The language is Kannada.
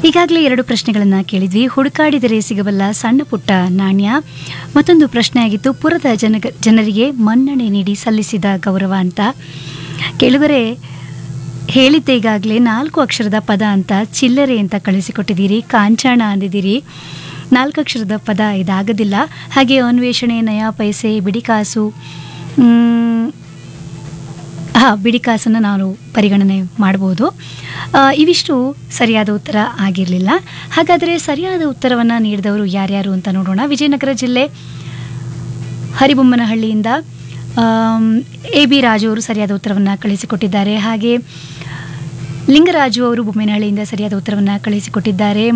ಈಗಾಗಲೇ ಎರಡು ಪ್ರಶ್ನೆಗಳನ್ನು ಕೇಳಿದ್ವಿ ಹುಡುಕಾಡಿದರೆ ಸಿಗಬಲ್ಲ ಸಣ್ಣ ಪುಟ್ಟ ನಾಣ್ಯ ಮತ್ತೊಂದು ಪ್ರಶ್ನೆ ಆಗಿತ್ತು ಪುರದ ಜನ ಜನರಿಗೆ ಮನ್ನಣೆ ನೀಡಿ ಸಲ್ಲಿಸಿದ ಗೌರವ ಅಂತ ಕೇಳುಗರೆ ಹೇಳಿದ್ದೆ ಈಗಾಗಲೇ ನಾಲ್ಕು ಅಕ್ಷರದ ಪದ ಅಂತ ಚಿಲ್ಲರೆ ಅಂತ ಕಳಿಸಿಕೊಟ್ಟಿದ್ದೀರಿ ಕಾಂಚಾಣ ಅಂದಿದ್ದೀರಿ ನಾಲ್ಕು ಅಕ್ಷರದ ಪದ ಇದಾಗೋದಿಲ್ಲ ಹಾಗೆ ಅನ್ವೇಷಣೆ ನಯಾ ಪೈಸೆ ಬಿಡಿಕಾಸು ಮ್, ಹಾಂ ಬಿಡಿ ಕಾಸನ್ನು ನಾನು ಪರಿಗಣನೆ ಮಾಡ್ಬೋದು ಆ, ಇವಿಷ್ಟು ಸರಿಯಾದ ಉತ್ತರ ಆಗಿರಲಿಲ್ಲ ಹಾಗಾದರೆ ಸರಿಯಾದ ಉತ್ತರವನ್ನು ನೀಡಿದವರು ಯಾರ್ಯಾರು ಅಂತ ನೋಡೋಣ ವಿಜಯನಗರ ಜಿಲ್ಲೆ ಹರಿಬೊಮ್ಮನಹಳ್ಳಿಯಿಂದ ಎ ಬಿ ರಾಜು ಅವರು ಸರಿಯಾದ ಉತ್ತರವನ್ನು ಕಳಿಸಿಕೊಟ್ಟಿದ್ದಾರೆ ಹಾಗೆ ಲಿಂಗರಾಜು ಅವರು ಬೊಮ್ಮೇನಹಳ್ಳಿಯಿಂದ ಸರಿಯಾದ ಉತ್ತರವನ್ನು ಕಳಿಸಿಕೊಟ್ಟಿದ್ದಾರೆ